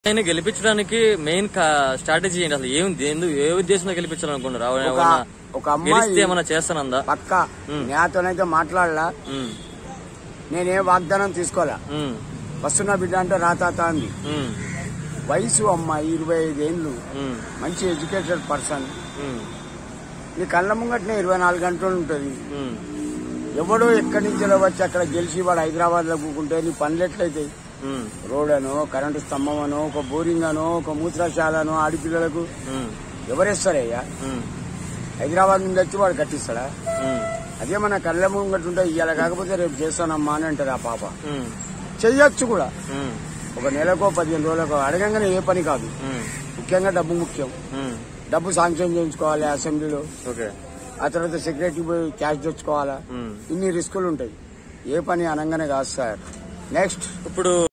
ఆయన గెలిపించడానికి main strategy ఏంటి అసలు ఏముంది ఎందుకు ఏ ఉద్దేశంతో గెలిపించాలనుకున్నారు ఆవిడ ఒక ఏమన్నా ఒక అమ్మాయి గెలిస్తే ఏమన్నా చేస్తానందా పక్క నేతనైతే మాట్లాడలా ఉమ్, నేనే వాగ్దానం తీసుకోవాలా ఉమ్, వస్తున్న బిడ్డ అంటే రాతాత అంది ఉమ్, వయసు అమ్మాయి ఇరవై ఐదేళ్ళు ఉమ్, మంచి ఎడ్యుకేటెడ్ పర్సన్ ఉమ్, నీ కళ్ళ ముంగట్నే ఇరవై నాలుగు గంటలు ఉంటుంది ఉమ్, ఎవడో ఎక్కడి నుంచో వచ్చి అక్కడ గెలిచి వాడు హైదరాబాద్ లో కూకుంటే నీ పనులు ఎట్లయితాయి ఉమ్, రోడ్ అనో కరెంటు స్తంభం అనో ఒక బోరింగ్ అనో ఒక మూత్రశాలను ఆడపిల్లలకు ఉమ్, ఎవరేస్తారయ్యా ఉమ్, హైదరాబాద్ నుండి వచ్చి వాడు కట్టిస్తాడా ఉమ్, అదే మన కళ్ళ ముంగట్టుంటే ఇవాళ కాకపోతే రేపు చేస్తానమ్మా అని అంటారు ఆ పాప ఉమ్, చెయ్యొచ్చు కూడా ఉమ్, ఒక నెలకో పదిహేను రోజులకో అడగంగానే ఏ పని కాదు ఉమ్, ముఖ్యంగా డబ్బు ముఖ్యం ఉమ్, డబ్బు శాంక్షన్ చేయించుకోవాలి అసెంబ్లీలో ఓకే ఆ తర్వాత సెక్రటరీ పోయి క్యాష్ తెచ్చుకోవాలా ఉమ్. ఇన్ని రిస్కులు ఉంటాయి ఏ పని అనగానే కాదు సార్ నెక్స్ట్ ఇప్పుడు